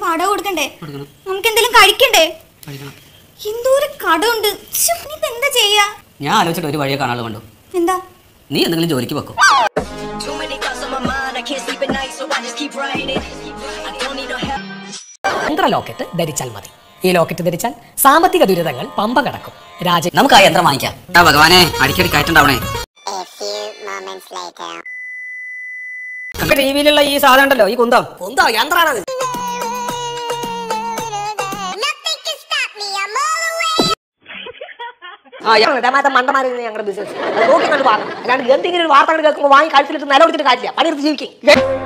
വാടക കൊടുക്കണ്ടേ കൊടുക്കണം നമുക്ക് എന്തെങ്കിലും കഴിക്കണ്ടേ കഴിക്കണം എന്തോരം കടമുണ്ട് ശ്ശോ, ഇനിയിപ്പോ എന്താ ചെയ്യാ ഞാൻ ആലോചിച്ചിട്ട് ഒരു വഴിയെ കാണാതെ കണ്ടു എന്താ നീ എന്തെങ്കിലും ജോലിക്ക് വെക്കും Too many thoughts on my mind, I can't sleep at night, so I just keep writing. I don't need no help. യന്ത്ര ലോക്കറ്റ് ധരിച്ചാൽ മതി ഈ ലോക്കറ്റ് ധരിച്ചാൽ സാമ്പത്തിക ദുരിതങ്ങൾ പമ്പ കടക്കും രാജ നമുക്ക് ആ യന്ത്രം വാങ്ങിക്കാം ആ ഭഗവാനെ അടിക്കടി കയറ്റുണ്ടാവണേ A few moments later. T വിയിലുള്ള ഈ സാധനം ഉണ്ടല്ലോ ഈ കുന്തം കുന്തം യന്ത്രാണത് Nothing can stop me. I'm all the way. ആ രമാത്ത മണ്ടന്മാരാണ് ഞങ്ങളുടെ ബിസിനസ് അത് നോക്കി കണ്ട് വാങ്ങണം അല്ലാണ്ട് എന്തെങ്കിലും ഒരു വാർത്ത കേൾക്കുമ്പോൾ വാങ്ങി കഴുത്തിലിട്ട് നിലകൊടുത്തിട്ട് കാര്യമില്ല പണിയെടുത്ത് ജീവിക്കും